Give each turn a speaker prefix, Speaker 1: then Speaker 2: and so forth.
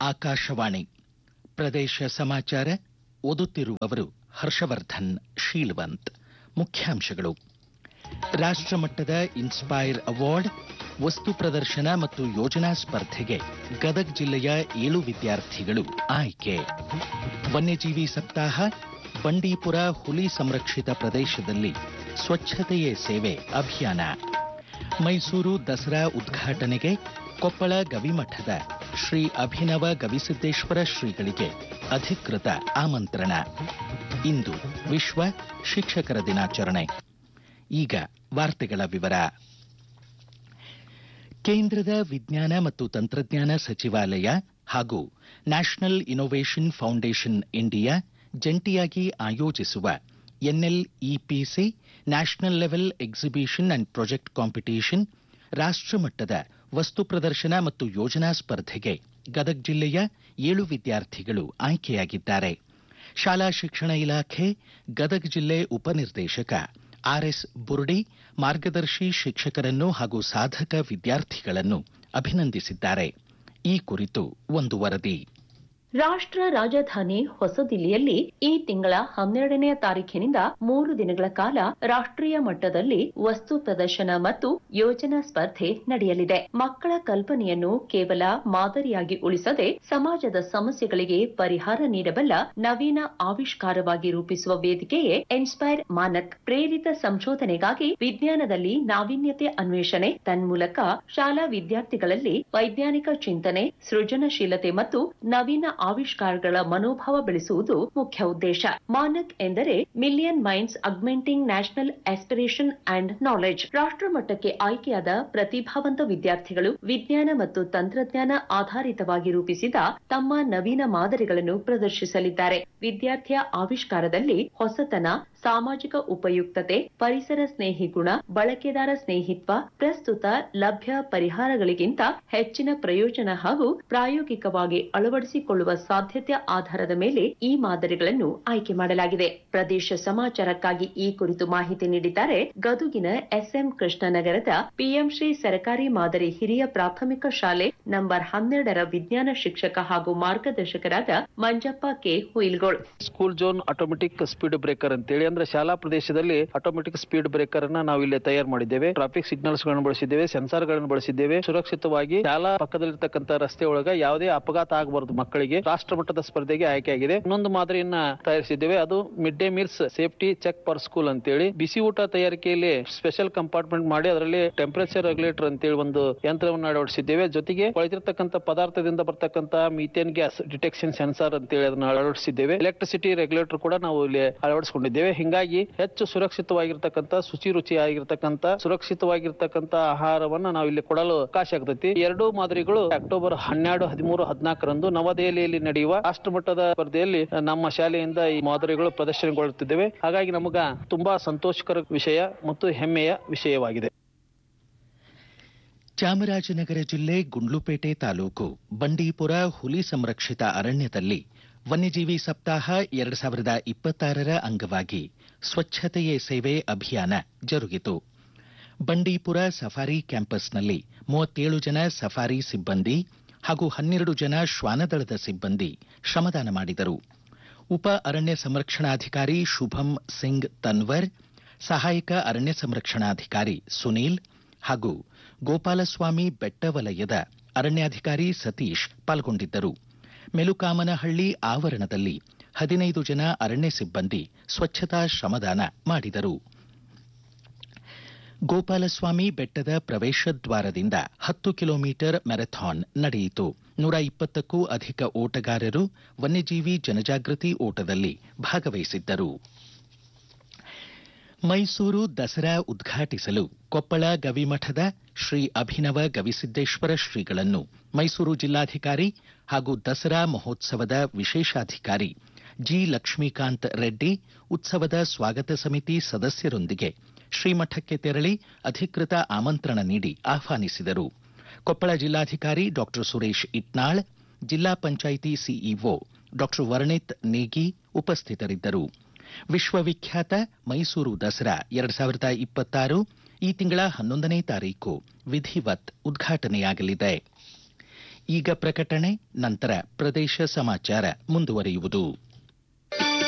Speaker 1: ಆಕಾಶವಾಣಿ ಪ್ರದೇಶ ಸಮಾಚಾರ ಓದುತ್ತಿರುವವರು ಹರ್ಷವರ್ಧನ್ ಶೀಲ್ವಂತ್ ಮುಖ್ಯಾಂಶಗಳು ರಾಷ್ಟ್ರಮಟ್ಟದ ಇನ್ಸ್ಪೈರ್ ಅವಾರ್ಡ್ ವಸ್ತು ಪ್ರದರ್ಶನ ಮತ್ತು ಯೋಜನಾ ಸ್ಪರ್ಧೆಗೆ ಗದಗ ಜಿಲ್ಲೆಯ ಏಳು ವಿದ್ಯಾರ್ಥಿಗಳು ಆಯ್ಕೆ ವನ್ಯಜೀವಿ ಸಪ್ತಾಹ ಬಂಡೀಪುರ ಹುಲಿ ಸಂರಕ್ಷಿತ ಪ್ರದೇಶದಲ್ಲಿ ಸ್ವಚ್ಛತೆಯೇ ಸೇವೆ ಅಭಿಯಾನ ಮೈಸೂರು ದಸರಾ ಉದ್ಘಾಟನೆಗೆ ಕೊಪ್ಪಳ ಗವಿಮಠದ ಶ್ರೀ ಅಭಿನವ ಗವಿಸಿದ್ದೇಶ್ವರ ಶ್ರೀಗಳಿಗೆ ಅಧಿಕೃತ ಆಮಂತ್ರಣ ಇಂದು ವಿಶ್ವ ಶಿಕ್ಷಕರ ದಿನಾಚರಣೆ ಈಗ ವಾರ್ತೆಗಳ ವಿವರ ಕೇಂದ್ರದ ವಿಜ್ಞಾನ ಮತ್ತು ತಂತ್ರಜ್ಞಾನ ಸಚಿವಾಲಯ ಹಾಗೂ ನ್ಯಾಷನಲ್ ಇನ್ನೋವೇಷನ್ ಫೌಂಡೇಶನ್ ಇಂಡಿಯಾ ಜಂಟಿಯಾಗಿ ಆಯೋಜಿಸುವ NLEPC national level exhibition and project competition ರಾಷ್ಟ್ರಮಟ್ಟದ ವಸ್ತು ಪ್ರದರ್ಶನ ಮತ್ತು ಯೋಜನಾ ಸ್ಪರ್ಧೆಗೆ ಗದಗ ಜಿಲ್ಲೆಯ ಏಳು ವಿದ್ಯಾರ್ಥಿಗಳು ಆಯ್ಕೆಯಾಗಿದ್ದಾರೆ ಶಾಲಾ ಶಿಕ್ಷಣ ಇಲಾಖೆ ಗದಗ ಜಿಲ್ಲೆ ಉಪನಿರ್ದೇಶಕ ಆರ್ಎಸ್ ಬುರ್ಡಿ ಮಾರ್ಗದರ್ಶಿ ಶಿಕ್ಷಕರನ್ನು ಹಾಗೂ ಸಾಧಕ ವಿದ್ಯಾರ್ಥಿಗಳನ್ನು ಅಭಿನಂದಿಸಿದ್ದಾರೆ ಈ ಕುರಿತು ಒಂದು ವರದಿ
Speaker 2: ರಾಷ್ಟ್ರ ರಾಜಧಾನಿ ಹೊಸದಿಲ್ಲಿಯಲ್ಲಿ ಈ ತಿಂಗಳ ಹನ್ನೆರಡನೇ ತಾರೀಖಿನಿಂದ ಮೂರು ದಿನಗಳ ಕಾಲ ರಾಷ್ಟ್ರೀಯ ಮಟ್ಟದಲ್ಲಿ ವಸ್ತು ಪ್ರದರ್ಶನ ಮತ್ತು ಯೋಜನಾ ಸ್ಪರ್ಧೆ ನಡೆಯಲಿದೆ ಮಕ್ಕಳ ಕಲ್ಪನೆಯನ್ನು ಕೇವಲ ಮಾದರಿಯಾಗಿ ಉಳಿಸದೆ ಸಮಾಜದ ಸಮಸ್ಯೆಗಳಿಗೆ ಪರಿಹಾರ ನೀಡಬಲ್ಲ ನವೀನ ಆವಿಷ್ಕಾರವಾಗಿ ರೂಪಿಸುವ ವೇದಿಕೆಯೇ ಇನ್ಸ್ಪೈರ್ ಮಾನಕ್ ಪ್ರೇರಿತ ಸಂಶೋಧನೆಗಾಗಿ ವಿಜ್ಞಾನದಲ್ಲಿ ನಾವೀನ್ಯತೆ ಅನ್ವೇಷಣೆ ತನ್ಮೂಲಕ ಶಾಲಾ ವಿದ್ಯಾರ್ಥಿಗಳಲ್ಲಿ ವೈಜ್ಞಾನಿಕ ಚಿಂತನೆ ಸೃಜನಶೀಲತೆ ಮತ್ತು ನವೀನ ಆವಿಷ್ಕಾರಗಳ ಮನೋಭಾವ ಬೆಳೆಸುವುದು ಮುಖ್ಯ ಉದ್ದೇಶ ಮಾನಕ್ ಎಂದರೆ million minds augmenting national aspiration and knowledge ರಾಷ್ಟ್ರ ಮಟ್ಟಕ್ಕೆ ಆಯ್ಕೆಯಾದ ಪ್ರತಿಭಾವಂತ ವಿದ್ಯಾರ್ಥಿಗಳು ವಿಜ್ಞಾನ ಮತ್ತು ತಂತ್ರಜ್ಞಾನ ಆಧಾರಿತವಾಗಿ ರೂಪಿಸಿದ ತಮ್ಮ ನವೀನ ಮಾದರಿಗಳನ್ನು ಪ್ರದರ್ಶಿಸಲಿದ್ದಾರೆ ವಿದ್ಯಾರ್ಥಿಯ ಆವಿಷ್ಕಾರದಲ್ಲಿ ಹೊಸತನ ಸಾಮಾಜಿಕ ಉಪಯುಕ್ತತೆ ಪರಿಸರ ಸ್ನೇಹಿ ಗುಣ ಬಳಕೆದಾರ ಸ್ನೇಹಿತ್ವ ಪ್ರಸ್ತುತ ಲಭ್ಯ ಪರಿಹಾರಗಳಿಗಿಂತ ಹೆಚ್ಚಿನ ಪ್ರಯೋಜನ ಹಾಗೂ ಪ್ರಾಯೋಗಿಕವಾಗಿ ಅಳವಡಿಸಿಕೊಳ್ಳುವ ಸಾಧ್ಯತೆ ಆಧಾರದ ಮೇಲೆ ಈ ಮಾದರಿಗಳನ್ನು ಆಯ್ಕೆ ಮಾಡಲಾಗಿದೆ ಪ್ರದೇಶ ಸಮಾಚಾರಕ್ಕಾಗಿ ಈ ಕುರಿತು ಮಾಹಿತಿ ನೀಡಿದ್ದಾರೆ ಗದುಗಿನ ಎಸ್ಎಂ ಕೃಷ್ಣನಗರದ ಪಿಎಂ ಶ್ರೀ ಸರ್ಕಾರಿ ಮಾದರಿ ಹಿರಿಯ ಪ್ರಾಥಮಿಕ ಶಾಲೆ ನಂಬರ್ ಹನ್ನೆರಡರ ವಿಜ್ಞಾನ ಶಿಕ್ಷಕ ಹಾಗೂ ಮಾರ್ಗದರ್ಶಕರಾದ Manjappa K Huilgol
Speaker 3: school zone automatic speed breaker ಅಂತೇಳಿ ಅಂದ್ರೆ ಶಾಲಾ ಪ್ರದೇಶದಲ್ಲಿ ಆಟೋಮೆಟಿಕ್ ಸ್ಪೀಡ್ ಬ್ರೇಕರ್ ಅನ್ನ ನಾವು ಇಲ್ಲಿ ತಯಾರು ಮಾಡಿದ್ದೇವೆ ಟ್ರಾಫಿಕ್ ಸಿಗ್ನಲ್ಸ್ ಗಳನ್ನು ಬಳಸಿದ್ದೇವೆ ಸೆನ್ಸಾರ್ ಗಳನ್ನು ಬಳಸಿದ್ದೇವೆ ಸುರಕ್ಷಿತವಾಗಿ ಶಾಲಾ ಪಕ್ಕದಲ್ಲಿರ್ತಕ್ಕಂಥ ರಸ್ತೆ ಒಳಗ ಯಾವುದೇ ಅಪಘಾತ ಆಗಬಾರದು ಮಕ್ಕಳಿಗೆ ರಾಷ್ಟ್ರ ಮಟ್ಟದ ಸ್ಪರ್ಧೆಗೆ ಆಯ್ಕೆಯಾಗಿದೆ ಇನ್ನೊಂದು ಮಾದರಿಯನ್ನ ತಯಾರಿಸಿದ್ದೇವೆ ಅದು mid day meals safety check per school ಅಂತೇಳಿ ಬಿಸಿ ಊಟ ತಯಾರಿಕೆಯಲ್ಲಿ ಸ್ಪೆಷಲ್ ಕಂಪಾರ್ಟ್ಮೆಂಟ್ ಮಾಡಿ ಅದರಲ್ಲಿ ಟೆಂಪರೇಚರ್ ರೆಗ್ಯುಲೇಟರ್ ಅಂತೇಳಿ ಒಂದು ಯಂತ್ರವನ್ನು ಅಳವಡಿಸಿದ್ದೇವೆ ಜೊತೆಗೆ ಕೊಳೆತಿರ್ತಕ್ಕಂಥ ಪದಾರ್ಥದಿಂದ ಬರ್ತಕ್ಕಂಥ ಮೀಥೇನ್ ಗ್ಯಾಸ್ ಡಿಟೆಕ್ಷನ್ ಸೆನ್ಸಾರ್ ಅಂತೇಳಿ ಅದನ್ನ ಅಳವಡಿಸಿದ್ದೇವೆ ಎಲೆಕ್ಟ್ರಿಸಿಟಿ ರೆಗ್ಯುಲೇಟರ್ ಕೂಡ ನಾವು ಇಲ್ಲಿ ಅಳವಡಿಸಿಕೊಂಡಿದ್ದೇವೆ ಹಿಂಗಾಗಿ ಹೆಚ್ಚು ಸುರಕ್ಷಿತವಾಗಿರ್ತಕ್ಕಂಥ ಶುಚಿ ರುಚಿಯಾಗಿರ್ತಕ್ಕಂಥ ಸುರಕ್ಷಿತವಾಗಿರ್ತಕ್ಕಂಥ ಆಹಾರವನ್ನ ನಾವು ಇಲ್ಲಿ ಕೊಡಲು ಅವಕಾಶ ಆಗ್ತೈತಿ ಎರಡೂ ಮಾದರಿಗಳು ಅಕ್ಟೋಬರ್ ಹನ್ನೆರಡು ಹದಿಮೂರು ಹದಿನಾಲ್ಕರಂದು ನವದೆಹಲಿಯಲ್ಲಿ ನಡೆಯುವ ರಾಷ್ಟ್ರ ಮಟ್ಟದ ಸ್ಪರ್ಧೆಯಲ್ಲಿ ನಮ್ಮ ಶಾಲೆಯಿಂದ ಈ ಮಾದರಿಗಳು ಪ್ರದರ್ಶನಗೊಳ್ಳುತ್ತಿದ್ದೇವೆ ಹಾಗಾಗಿ ನಮಗ ತುಂಬಾ ಸಂತೋಷಕರ ವಿಷಯ ಮತ್ತು ಹೆಮ್ಮೆಯ ವಿಷಯವಾಗಿದೆ
Speaker 1: ಚಾಮರಾಜನಗರ ಜಿಲ್ಲೆ ಗುಂಡ್ಲುಪೇಟೆ ತಾಲೂಕು ಬಂಡೀಪುರ ಹುಲಿ ಸಂರಕ್ಷಿತ ಅರಣ್ಯದಲ್ಲಿ ವನ್ಯಜೀವಿ ಸಪ್ತಾಹ ಎರಡ್ ಸಾವಿರದ ಇಪ್ಪತ್ತಾರರ ಅಂಗವಾಗಿ ಸ್ವಚ್ಛತೆಯೇ ಸೇವೆ ಅಭಿಯಾನ ಜರುಗಿತು ಬಂಡೀಪುರ ಸಫಾರಿ ಕ್ಯಾಂಪಸ್ನಲ್ಲಿ ಮೂವತ್ತೇಳು ಜನ ಸಫಾರಿ ಸಿಬ್ಬಂದಿ ಹಾಗೂ ಹನ್ನೆರಡು ಜನ ಶ್ವಾನದಳದ ಸಿಬ್ಬಂದಿ ಶ್ರಮದಾನ ಮಾಡಿದರು ಉಪ ಅರಣ್ಯ ಸಂರಕ್ಷಣಾಧಿಕಾರಿ ಶುಭಂ ಸಿಂಗ್ ತನ್ವರ್ ಸಹಾಯಕ ಅರಣ್ಯ ಸಂರಕ್ಷಣಾಧಿಕಾರಿ ಸುನೀಲ್ ಹಾಗೂ ಗೋಪಾಲಸ್ವಾಮಿ ಬೆಟ್ಟವಲಯದ ಅರಣ್ಯಾಧಿಕಾರಿ ಸತೀಶ್ ಪಾಲ್ಗೊಂಡಿದ್ದರು ಮೆಲುಕಾಮನಹಳ್ಳಿ ಆವರಣದಲ್ಲಿ ಹದಿನೈದು ಜನ ಅರಣ್ಯ ಸಿಬ್ಬಂದಿ ಸ್ವಚ್ಛತಾ ಶ್ರಮದಾನ ಮಾಡಿದರು ಗೋಪಾಲಸ್ವಾಮಿ ಬೆಟ್ಟದ ಪ್ರವೇಶ ದ್ವಾರದಿಂದ ಹತ್ತು ಕಿಲೋಮೀಟರ್ ಮ್ಯಾರಥಾನ್ ನಡೆಯಿತು ನೂರ ಇಪ್ಪತ್ತಕ್ಕೂ ಅಧಿಕ ಓಟಗಾರರು ವನ್ಯಜೀವಿ ಜನಜಾಗೃತಿ ಓಟದಲ್ಲಿ ಭಾಗವಹಿಸಿದ್ದರು ಮೈಸೂರು ದಸರಾ ಉದ್ಘಾಟಿಸಲು ಕೊಪ್ಪಳ ಗವಿಮಠದ ಶ್ರೀ ಅಭಿನವ ಗವಿಸಿದ್ದೇಶ್ವರ ಶ್ರೀಗಳನ್ನು ಮೈಸೂರು ಜಿಲ್ಲಾಧಿಕಾರಿ ಹಾಗೂ ದಸರಾ ಮಹೋತ್ಸವದ ವಿಶೇಷಾಧಿಕಾರಿ ಜಿ ಲಕ್ಷ್ಮೀಕಾಂತ್ ರೆಡ್ಡಿ ಉತ್ಸವದ ಸ್ವಾಗತ ಸಮಿತಿ ಸದಸ್ಯರೊಂದಿಗೆ ಶ್ರೀಮಠಕ್ಕೆ ತೆರಳಿ ಅಧಿಕೃತ ಆಮಂತ್ರಣ ನೀಡಿ ಆಹ್ವಾನಿಸಿದರು ಕೊಪ್ಪಳ ಜಿಲ್ಲಾಧಿಕಾರಿ ಡಾ ಸುರೇಶ್ ಇಟ್ನಾಳ್ ಜಿಲ್ಲಾ ಪಂಚಾಯಿತಿ ಸಿಇಒ ಡಾ ವರ್ಣಿತ್ ನೇಗಿ ಉಪಸ್ಥಿತರಿದ್ದರು ವಿಶ್ವವಿಖ್ಯಾತ ಮೈಸೂರು ದಸರಾ ಎರಡ್ ಸಾವಿರದ ಇಪ್ಪತ್ತಾರು ಈ ತಿಂಗಳ ಹನ್ನೊಂದನೇ ತಾರೀಕು ವಿಧಿವತ್ ಉದ್ಘಾಟನೆಯಾಗಲಿದೆ ಈಗ ಪ್ರಕಟಣೆ ನಂತರ ಪ್ರದೇಶ ಸಮಾಚಾರ ಮುಂದುವರಿಯುವುದು